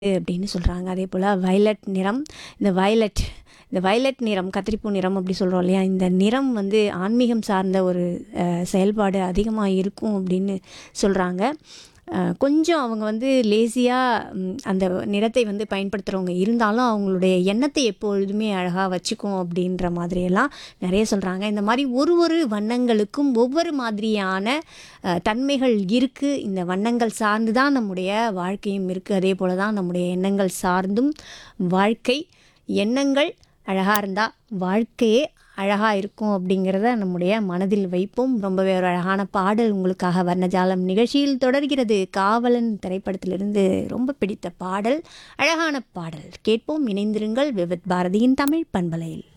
அப்படின்னு சொல்கிறாங்க அதே போல் வயலட் நிறம் இந்த வயலட் இந்த வயலட் நிறம் கத்திரிப்பூ நிறம் அப்படி சொல்கிறோம் இல்லையா இந்த நிறம் வந்து ஆன்மீகம் சார்ந்த ஒரு அஹ், செயல்பாடு அதிகமாக இருக்கும் அப்படின்னு சொல்கிறாங்க கொஞ்சம் அவங்க வந்து லேசியாக அந்த நிறத்தை வந்து பயன்படுத்துகிறவங்க இருந்தாலும் அவங்களுடைய எண்ணத்தை எப்பொழுதுமே அழகாக வச்சுக்கும் அப்படின்ற மாதிரியெல்லாம் நிறைய சொல்கிறாங்க இந்த மாதிரி ஒரு ஒரு வண்ணங்களுக்கும் ஒவ்வொரு மாதிரியான அஹ், தன்மைகள் இருக்குது இந்த வண்ணங்கள் சார்ந்து தான் நம்முடைய வாழ்க்கையும் இருக்குது அதே போல் தான் நம்முடைய எண்ணங்கள் சார்ந்தும் வாழ்க்கை எண்ணங்கள் அழகாக இருந்தால் வாழ்க்கையே அழகாக இருக்கும் அப்படிங்கிறத நம்முடைய மனதில் வைப்போம் ரொம்பவே ஒரு அழகான பாடல் உங்களுக்காக வர்ணஜாலம் நிகழ்ச்சியில் தொடர்கிறது காவலன் திரைப்படத்திலிருந்து ரொம்ப பிடித்த பாடல் அழகான பாடல் கேட்போம் இணைந்திருங்கள் விவித் பாரதியின் தமிழ் பண்பலையில்